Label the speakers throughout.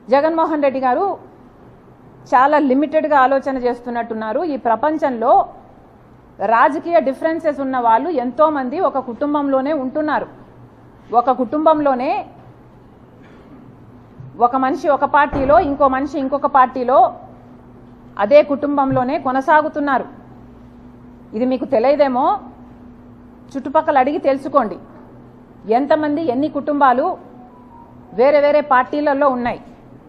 Speaker 1: జగన్మోహన్ రెడ్డి గారు చాలా లిమిటెడ్గా ఆలోచన చేస్తున్నట్టున్నారు ఈ ప్రపంచంలో రాజకీయ డిఫరెన్సెస్ ఉన్న వాళ్ళు ఎంతోమంది ఒక కుటుంబంలోనే ఉంటున్నారు ఒక కుటుంబంలోనే ఒక మనిషి ఒక పార్టీలో ఇంకో మనిషి ఇంకొక పార్టీలో అదే కుటుంబంలోనే కొనసాగుతున్నారు ఇది మీకు తెలియదేమో చుట్టుపక్కల అడిగి తెలుసుకోండి ఎంతమంది ఎన్ని కుటుంబాలు వేరే వేరే పార్టీలలో ఉన్నాయి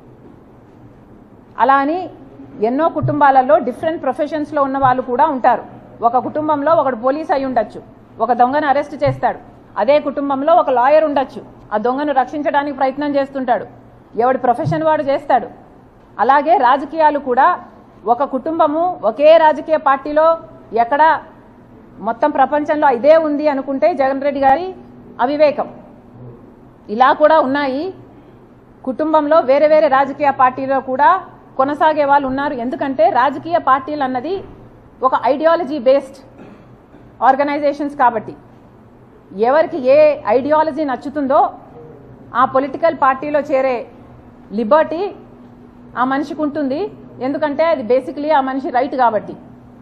Speaker 1: అలా అని ఎన్నో కుటుంబాలలో డిఫరెంట్ ప్రొఫెషన్స్లో ఉన్న వాళ్ళు కూడా ఉంటారు ఒక కుటుంబంలో ఒకడు పోలీస్ అయి ఉండొచ్చు ఒక దొంగను అరెస్ట్ చేస్తాడు అదే కుటుంబంలో ఒక లాయర్ ఉండొచ్చు ఆ దొంగను రక్షించడానికి ప్రయత్నం చేస్తుంటాడు ఎవడి ప్రొఫెషన్ వాడు చేస్తాడు అలాగే రాజకీయాలు కూడా ఒక కుటుంబము ఒకే రాజకీయ పార్టీలో ఎక్కడ మొత్తం ప్రపంచంలో ఇదే ఉంది అనుకుంటే జగన్ రెడ్డి గారి అవివేకం ఇలా కూడా ఉన్నాయి కుటుంబంలో వేరే వేరే రాజకీయ పార్టీలో కూడా కొనసాగే వాళ్ళు ఉన్నారు ఎందుకంటే రాజకీయ పార్టీలు అన్నది ఒక ఐడియాలజీ బేస్డ్ ఆర్గనైజేషన్స్ కాబట్టి ఎవరికి ఏ ఐడియాలజీ నచ్చుతుందో ఆ పొలిటికల్ పార్టీలో చేరే లిబర్టీ ఆ మనిషికి ఉంటుంది ఎందుకంటే అది బేసికలీ ఆ మనిషి రైట్ కాబట్టి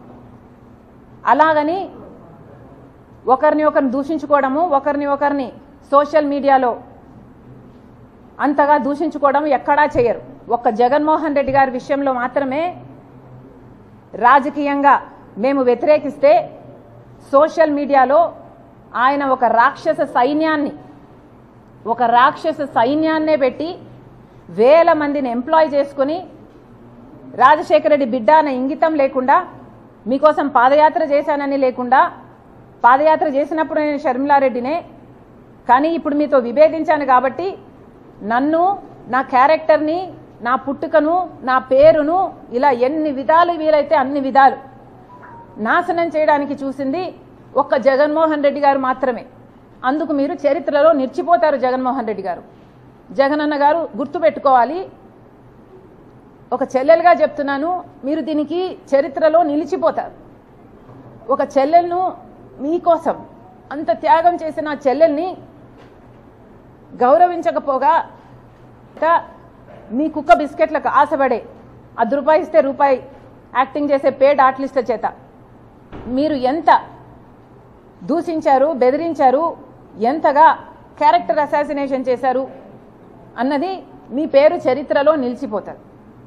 Speaker 1: అలాగని ఒకరిని ఒకరిని దూషించుకోవడము ఒకరిని ఒకరిని సోషల్ మీడియాలో అంతగా దూషించుకోవడం ఎక్కడా చేయరు ఒక్క జగన్మోహన్ రెడ్డి గారి విషయంలో మాత్రమే రాజకీయంగా మేము వ్యతిరేకిస్తే సోషల్ మీడియాలో ఆయన ఒక రాక్షస సైన్యాన్ని ఒక రాక్షస సైన్యాన్నే పెట్టి వేల మందిని ఎంప్లాయ్ చేసుకుని రాజశేఖర రెడ్డి బిడ్డ అనే ఇంగితం లేకుండా మీకోసం పాదయాత్ర చేశానని లేకుండా పాదయాత్ర చేసినప్పుడు నేను షర్మిలారెడ్డినే కానీ ఇప్పుడు మీతో విభేదించాను కాబట్టి నన్ను నా క్యారెక్టర్ని నా పుట్టుకను నా పేరును ఇలా ఎన్ని విధాలు వీలైతే అన్ని విధాలు నాశనం చేయడానికి చూసింది ఒక్క జగన్మోహన్ రెడ్డి గారు మాత్రమే అందుకు మీరు చరిత్రలో నిలిచిపోతారు జగన్మోహన్ రెడ్డి గారు జగనన్న గారు గుర్తుపెట్టుకోవాలి ఒక చెల్లెలుగా చెప్తున్నాను మీరు దీనికి చరిత్రలో నిలిచిపోతారు ఒక చెల్లెలను మీకోసం అంత త్యాగం చేసిన ఆ చెల్లెల్ని గౌరవించకపోగా ఇంకా మీ కుక్క బిస్కెట్లకు ఆశపడే అది రూపాయి ఇస్తే రూపాయి యాక్టింగ్ చేసే పేడ్ ఆర్టిస్ట్ల చేత మీరు ఎంత దూషించారు బెదిరించారు ఎంతగా క్యారెక్టర్ అసాసినేషన్ చేశారు అన్నది మీ పేరు చరిత్రలో నిలిచిపోతారు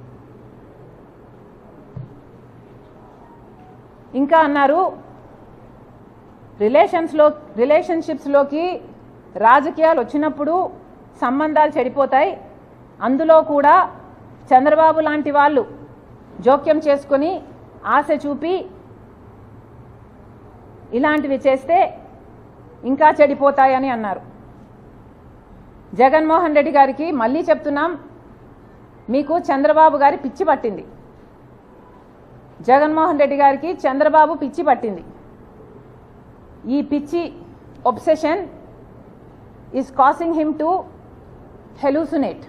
Speaker 1: ఇంకా అన్నారు రిలేషన్స్లో రిలేషన్షిప్స్లోకి రాజకీయాలు వచ్చినప్పుడు సంబంధాలు చెడిపోతాయి అందులో కూడా చంద్రబాబు లాంటి వాళ్ళు జోక్యం చేసుకొని ఆశ చూపి ఇలాంటివి చేస్తే ఇంకా చెడిపోతాయని అన్నారు జగన్మోహన్ రెడ్డి గారికి మళ్ళీ చెప్తున్నాం మీకు చంద్రబాబు గారి పిచ్చి పట్టింది జగన్మోహన్ రెడ్డి గారికి చంద్రబాబు పిచ్చి పట్టింది ఈ పిచ్చి obsession is causing him to hallucinate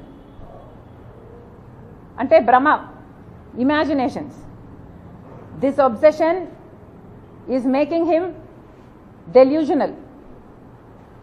Speaker 1: అంటే భ్రమ imaginations this obsession is making him delusional